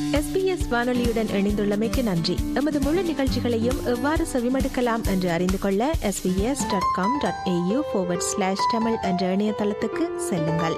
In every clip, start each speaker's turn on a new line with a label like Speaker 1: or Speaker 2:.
Speaker 1: SBS வானொலியுடன் இணைந்துள்ளமைக்கு நன்றி எமது முழு நிகழ்ச்சிகளையும் எவ்வாறு செவிமடுக்கலாம் என்று அறிந்து கொள்ள SBS dot com dot AU slash Tamil என்ற இணையதளத்துக்கு செல்லுங்கள்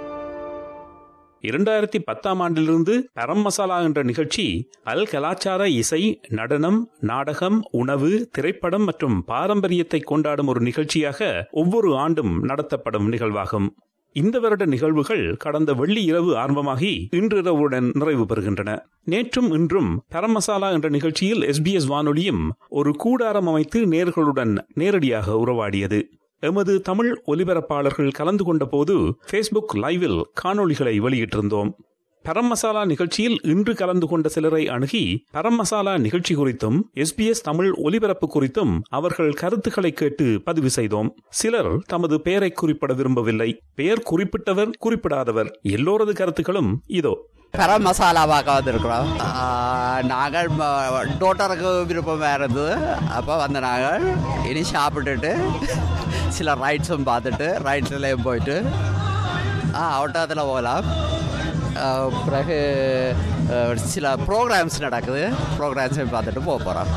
Speaker 2: இரண்டாயிரத்தி பத்தாம் ஆண்டிலிருந்து பரம் மசாலா என்ற நிகழ்ச்சி அல் கலாச்சார இசை நடனம் நாடகம் உணவு திரைப்படம் மற்றும் பாரம்பரியத்தை கொண்டாடும் ஒரு நிகழ்ச்சியாக ஒவ்வொரு ஆண்டும் நடத்தப்படும் நிகழ்வாகும் இந்த வருட நிகழ்வுகள் கடந்த வெள்ளி இரவு ஆரம்பமாகி இன்றிரவுடன் நிறைவு பெறுகின்றன நேற்றும் இன்றும் பரம் மசாலா என்ற நிகழ்ச்சியில் எஸ்பிஎஸ் வானொலியும் ஒரு கூடாரம் அமைத்து நேர்களுடன் நேரடியாக உறவாடியது எமது தமிழ் ஒலிபரப்பாளர்கள் கலந்து கொண்ட போது ஃபேஸ்புக் லைவில் காணொளிகளை வெளியிட்டிருந்தோம் பரம் மசாலா நிகழ்ச்சியில் இன்று கலந்து கொண்ட சிலரை அணுகி பரம் மசாலா நிகழ்ச்சி குறித்தும் எஸ்பிஎஸ் தமிழ் ஒலிபரப்பு குறித்தும் அவர்கள் கருத்துக்களை கேட்டு பதிவு செய்தோம் சிலர் தமது பெயரை குறிப்பிட விரும்பவில்லை பெயர் குறிப்பிட்டவர் குறிப்பிடாதவர் எல்லோரது கருத்துக்களும் இதோ
Speaker 3: கர மசாலா பார்க்க வந்திருக்கிறோம் ஆஹ், நாங்கள் டோட்டருக்கு விருப்பமாக இருந்தது அப்போ வந்த நாங்கள் இனி சாப்பிட்டுட்டு சில ரைட்ஸும் பார்த்துட்டு ரைட்ஸ்லேயும் போயிட்டு ஆ ஒட்டகத்தில் போகலாம் ஆஹ், பிறகு ஆஹ், சில ப்ரோக்ராம்ஸ் நடக்குது ப்ரோக்ராம்ஸையும் பார்த்துட்டு போக போகிறோம்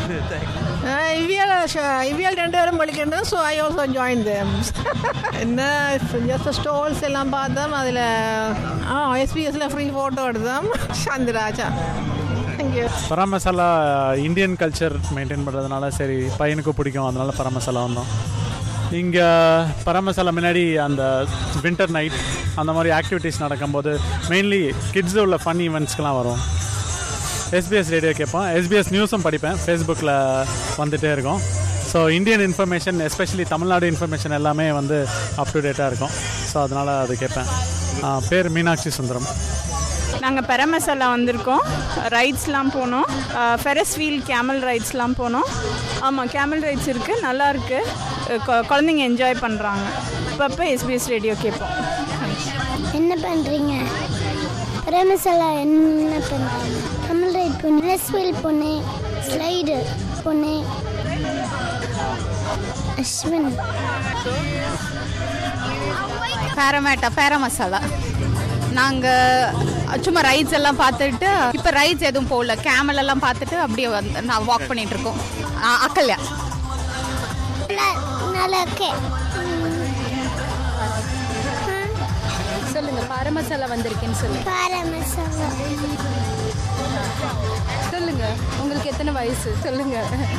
Speaker 4: இவியல் இவியல் ரெண்டு பேரும் படிக்கின்றது so I also join them என்ன ஜஸ்ட் ஸ்டோல்ஸ் எல்லாம் பார்த்தோம் அதில் ஆ எஸ்பிஎஸ்ல ஃப்ரீ ஃபோட்டோ எடுத்தோம் சந்திராஜா தேங்க்யூ
Speaker 5: பராமசாலா இந்தியன் கல்ச்சர் மெயின்டைன் பண்ணுறதுனால சரி பையனுக்கு பிடிக்கும் அதனால பராமசாலா வந்தோம் இங்கே பராமசாலா முன்னாடி அந்த வின்டர் நைட் அந்த மாதிரி ஆக்டிவிட்டீஸ் நடக்கும்போது மெயின்லி கிட்ஸ் உள்ள ஃபன் ஈவெண்ட்ஸ்க்கெலாம் வரும் எஸ்பிஎஸ் ரேடியோ கேட்போம் எஸ்பிஎஸ் நியூஸும் படிப்பேன் ஃபேஸ்புக்கில் வந்துகிட்டே இருக்கும் so Indian information especially Tamil Nadu information எல்லாமே வந்து அப் டு டேட்டாக இருக்கும் ஸோ அதனால் அது கேட்பேன் ஆ, பேர் மீனாட்சி சுந்தரம்
Speaker 6: நாங்கள் பெரமசாலா வந்திருக்கோம் ரைட்ஸ்லாம் போனோம் ஃபெரஸ் வீல் கேமல் ரைட்ஸ்லாம் போனோம் ஆமாம் கேமல் ரைட்ஸ் இருக்குது நல்லா இருக்குது குழந்தைங்க என்ஜாய் பண்ணுறாங்க அப்பப்போ எஸ்பிஎஸ் ரேடியோ கேட்போம்
Speaker 7: என்ன பண்ணுறீங்க ரமசலா என்ன பண்ணுறீங்க தமிழ் ரைட் பொண்ணு ட்ரெஸ் வீல் பொண்ணு ஸ்லைடு பொண்ணு அஸ்வின்
Speaker 8: பேரமேட்டா பேர மசாலா நாங்கள் சும்மா ரைட்ஸ் எல்லாம் பார்த்துட்டு இப்போ ரைட்ஸ் எதுவும் போகல கேமல் எல்லாம் பார்த்துட்டு அப்படியே வந்து நான் வாக் பண்ணிட்டு இருக்கோம் ஆ, அக்கல்யா
Speaker 7: நல்லா இருக்கே
Speaker 8: சொல்லுங்க பார மசாலா வந்திருக்கேன்னு சொல்லுங்க
Speaker 7: பார மசாலா
Speaker 8: சொல்லுங்க உங்களுக்கு எத்தனை வயசு சொல்லுங்க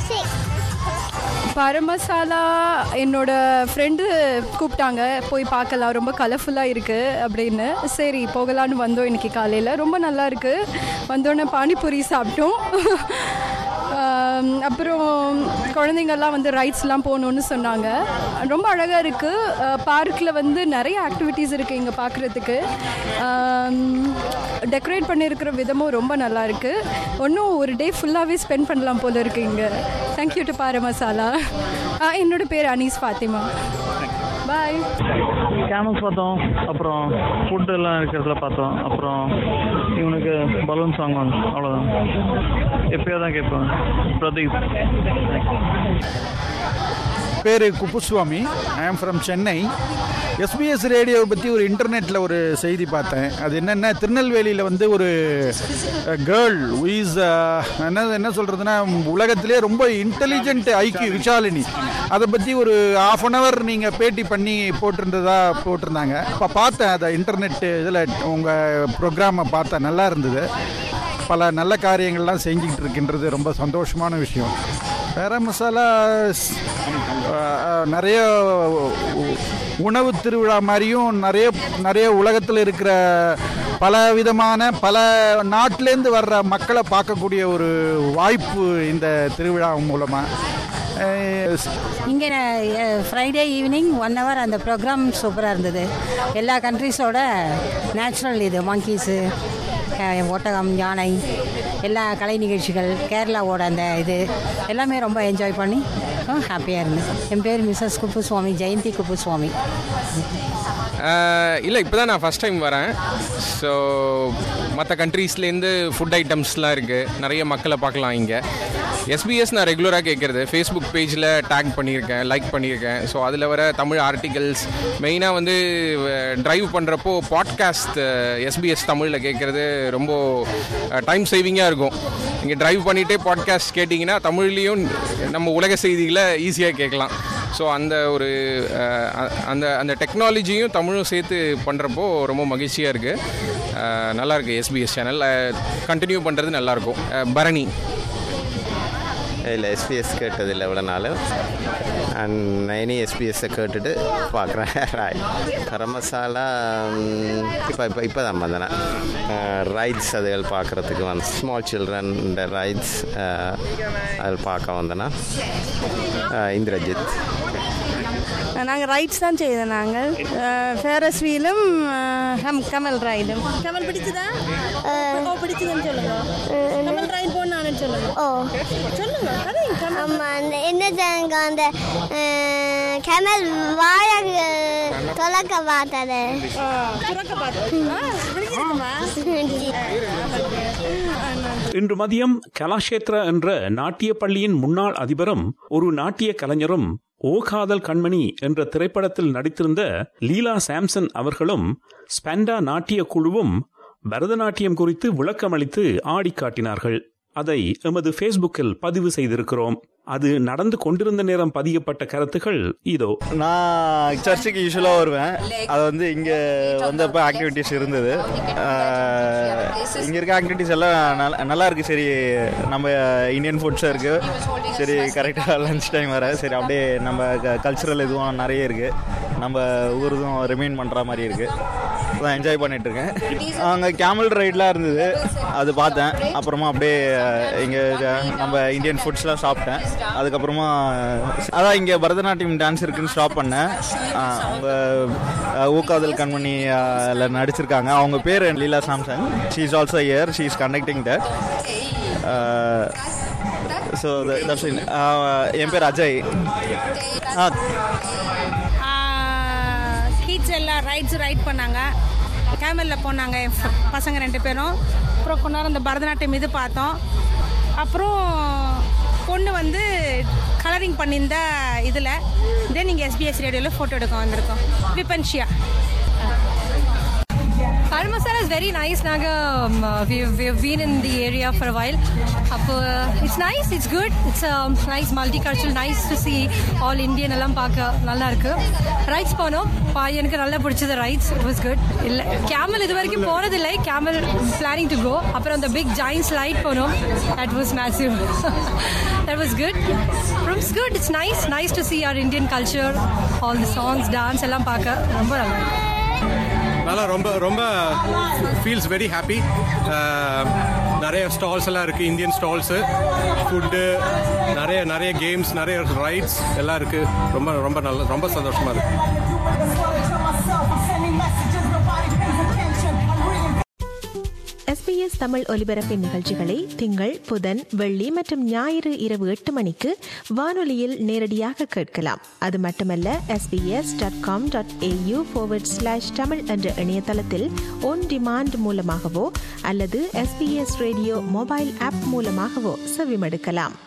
Speaker 6: பரமசாலா என்னோட ஃப்ரெண்டு கூப்பிட்டாங்க போய் பார்க்கலாம் ரொம்ப கலர்ஃபுல்லாக இருக்குது அப்படின்னு சரி போகலான்னு வந்தோம் இன்னைக்கு காலையில் ரொம்ப நல்லா இருக்குது வந்தோடனே பானிபூரி சாப்பிட்டோம் ஆம், அப்புறம் குழந்தைங்கள்லாம் வந்து ரைட்ஸ்லாம் போகணுன்னு சொன்னாங்க ரொம்ப அழகாக இருக்குது பார்க்கில் வந்து நிறைய ஆக்டிவிட்டீஸ் இருக்குது இங்கே பார்க்குறதுக்கு டெக்கரேட் பண்ணியிருக்கிற விதமும் ரொம்ப நல்லா இருக்குது ஒன்றும் ஒரு டே ஃபுல்லாகவே ஸ்பெண்ட் பண்ணலாம் போல இருக்கு இங்கே தேங்க்யூ டு பார மசாலா ஆ, என்னோட பேர் அனீஸ் ஃபாத்திமா பாய்
Speaker 5: கேமல்ஸ் பார்த்தோம் அப்புறம் ஃபுட் எல்லாம் இருக்கிறதுல பார்த்தோம் அப்புறம் இவனுக்கு பலூன் சாங் வாங்க அவ்வளோதான் எப்பயோ தான் கேட்பேன் பிரதீப்
Speaker 9: பேர் குப்புசுவாமி ஐ ஆம் ஃப்ரம் சென்னை எஸ்பிஎஸ் ரேடியோவை பற்றி ஒரு இன்டர்நெட்டில் ஒரு செய்தி பார்த்தேன் அது என்னென்ன திருநெல்வேலியில் வந்து ஒரு கேர்ள் இஸ் என்ன என்ன சொல்கிறதுனா உலகத்திலே ரொம்ப இன்டெலிஜென்ட் ஐக்கிய விஷாலினி அதை பற்றி ஒரு ஆஃப் அன் ஹவர் நீங்கள் பேட்டி பண்ணி போட்டிருந்ததா போட்டிருந்தாங்க அப்போ பார்த்தேன் அதை இன்டர்நெட் இதில் உங்கள் ப்ரோக்ராமை பார்த்தேன் நல்லா இருந்தது பல நல்ல காரியங்கள்லாம் செஞ்சுக்கிட்டு இருக்கின்றது ரொம்ப சந்தோஷமான விஷயம் வேற மசாலா ஸ்- அஹ், அஹ், நிறைய உ- உணவு திருவிழா மாதிரியும் நிறைய நிறைய உலகத்தில் இருக்கிற பல விதமான பல நாட்டிலேருந்து வர்ற மக்களை பார்க்கக்கூடிய ஒரு வாய்ப்பு இந்த திருவிழா மூலமாக
Speaker 10: இங்கே ஃப்ரைடே ஈவினிங் ஒன் ஹவர் அந்த ப்ரோக்ராம் சூப்பராக இருந்தது எல்லா கண்ட்ரீஸோட நேச்சுரல் இது மங்கீஸு ஒட்டகம் யானை எல்லா கலை நிகழ்ச்சிகள் கேரளாவோட அந்த இது எல்லாமே ரொம்ப என்ஜாய் பண்ணி ஹாப்பியாக இருந்தேன் என் பேர் மிஸ்ஸஸ் குப்புசுவாமி ஜெயந்தி குப்புசுவாமி
Speaker 11: இல்லை இப்போ தான் நான் ஃபஸ்ட் டைம் வரேன் ஸோ மற்ற கண்ட்ரீஸ்லேருந்து ஃபுட் ஐட்டம்ஸ்லாம் இருக்குது நிறைய மக்களை பார்க்கலாம் இங்கே எஸ்பிஎஸ் நான் ரெகுலராக கேட்குறது ஃபேஸ்புக் பேஜில் டேக் பண்ணியிருக்கேன் லைக் பண்ணியிருக்கேன் ஸோ அதில் வர தமிழ் ஆர்டிகல்ஸ் மெயினாக வந்து ட்ரைவ் பண்ணுறப்போ பாட்காஸ்ட் எஸ்பிஎஸ் தமிழில் கேட்குறது ரொம்ப டைம் சேவிங்காக இருக்கும் இங்கே ட்ரைவ் பண்ணிகிட்டே பாட்காஸ்ட் கேட்டிங்கன்னா தமிழ்லேயும் நம்ம உலக செய்திகளை ஈஸியாக கேட்கலாம் ஸோ அந்த ஒரு அஹ், அ- அந்த அந்த டெக்னாலஜியும் தமிழும் சேர்த்து பண்ணுறப்போ ரொம்ப மகிழ்ச்சியாக இருக்குது நல்லாயிருக்கு எஸ்பிஎஸ் சேனல் கண்டினியூ பண்ணுறது நல்லாயிருக்கும் அஹ், பரணி
Speaker 12: இல்லை எஸ்பிஎஸ் கேட்டதில்லை இவ்வளோ நாள் அண்ட் நைனி எஸ்பிஎஸ்ஸை கேட்டுட்டு பார்க்குறேன் ராய் தரமசாலா இப்போ இப்போ இப்போ தான் வந்தேன் ரைட்ஸ் அதுகள் பார்க்குறதுக்கு வந்து ஸ்மால் சில்ட்ரன் இந்த ரைட்ஸ் அது பார்க்க வந்தேன்னா இந்திரஜித்
Speaker 13: நாங்கள் ரைட்ஸ் தான் செய்தோம் நாங்கள் ஃபேரஸ் வீலும் ஹம் கமல் ரைடும் கமல் பிடிச்சதா ஓ பிடிச்சதுன்னு சொல்லுங்க கமல் ரைட் போனான்னு சொல்லுங்க
Speaker 7: ஓ
Speaker 13: சொல்லுங்க கதைங்க கமல்
Speaker 7: ஆமா அந்த என்ன தாங்க அந்த கமல் வாழ தொலைக்க பார்த்தது
Speaker 13: துறக்க பார்த்து பிடிச்சிருக்குமா
Speaker 2: இன்று மதியம் கலாஷேத்ரா என்ற நாட்டிய பள்ளியின் முன்னாள் அதிபரும் ஒரு நாட்டிய கலைஞரும் ஓ காதல் கண்மணி என்ற திரைப்படத்தில் நடித்திருந்த லீலா சாம்சன் அவர்களும் ஸ்பெண்டா நாட்டிய குழுவும் பரதநாட்டியம் குறித்து விளக்கமளித்து ஆடி காட்டினார்கள் அதை எமது ஃபேஸ்புக்கில் பதிவு செய்திருக்கிறோம் அது நடந்து கொண்டிருந்த நேரம் பதியப்பட்ட கருத்துகள் இதோ
Speaker 14: நான் சர்ச்சுக்கு யூஸ்வலாக வருவேன் அது வந்து இங்கே வந்தப்போ ஆக்டிவிட்டீஸ் இருந்தது இங்கே இருக்க ஆக்டிவிட்டீஸ் எல்லாம் நல்லா நல்லா இருக்கு சரி நம்ம இந்தியன் ஃபுட்ஸாக இருக்கு சரி கரெக்டாக லஞ்ச் டைம் வர சரி அப்படியே நம்ம கல்ச்சுரல் இதுவும் நிறைய இருக்கு நம்ம ஊருதும் ரிமைன் பண்ணுற மாதிரி இருக்கு அதான் என்ஜாய் பண்ணிட்டு இருக்கேன் அங்கே கேமல் ரைட்லாம் இருந்தது அது பார்த்தேன் அப்புறமா அப்படியே இங்கே நம்ம இந்தியன் ஃபுட்ஸ்லாம் சாப்பிட்டேன் அதுக்கப்புறமா அதான் இங்கே பரதநாட்டியம் டான்ஸ் இருக்குன்னு ஸ்டாப் பண்ணேன் ஆஹ் அவங்க ஆஹ் ஊக்காதல் கண்மணி ஆஹ் நடிச்சிருக்காங்க அவங்க பேர் Leela Samsung she is also year she is conducting that so என் பேர் அஜய் ஆ
Speaker 10: கிட்ஸ் எல்லாம் ரைட்ஸ் ரைட் பண்ணாங்க கேமலில் போனாங்க என் ஃப- பசங்க ரெண்டு பேரும் அப்புறம் கொஞ்ச நேரம் இந்த பரதநாட்டியம் இது பார்த்தோம் அப்புறம் பொண்ணு வந்து கலரிங் பண்ணியிருந்த இதில் தென் நீங்கள் எஸ்பிஎஸ் ரேடியோவில் ஃபோட்டோ எடுக்க வந்திருக்கோம் விபன்ஷியா
Speaker 15: Kari masala is very nice. Naga, um, uh, we've, we've been in the area for a while. Up, uh, it's nice. It's good. It's um, nice, multicultural. Nice to see all Indian எல்லாம் பார்க்க நல்லா இருக்கு rights போனோம் பா எனக்கு நல்லா பிடிச்சது rides it was good இல்லை கேமல் இது வரைக்கும் போனதில்லை கேமல் பிளானிங் டு கோ அப்புறம் அந்த பிக் ஜாயின் ஸ்லைட் போனோம் that was massive that was good from it's good it's nice nice to see our Indian culture all the songs dance எல்லாம் பார்க்க ரொம்ப நல்லா இருக்கு
Speaker 16: நல்லா ரொம்ப ரொம்ப ஃபீல்ஸ் வெரி ஹாப்பி நிறைய ஸ்டால்ஸ் எல்லாம் இருக்குது இந்தியன் ஸ்டால்ஸு ஃபுட்டு நிறைய நிறைய கேம்ஸ் நிறைய ரைட்ஸ் எல்லாம் இருக்குது ரொம்ப ரொம்ப நல்ல ரொம்ப சந்தோஷமாக இருக்குது
Speaker 1: எஸ்பிஎஸ் தமிழ் ஒலிபரப்பின் நிகழ்ச்சிகளை திங்கள் புதன் வெள்ளி மற்றும் ஞாயிறு இரவு எட்டு மணிக்கு வானொலியில் நேரடியாக கேட்கலாம் அது மட்டுமல்ல SBS dot com dot AU slash Tamil என்ற இணையதளத்தில் ஒன் டிமாண்ட் மூலமாகவோ அல்லது எஸ்பிஎஸ் ரேடியோ மொபைல் ஆப் மூலமாகவோ செவிமடுக்கலாம்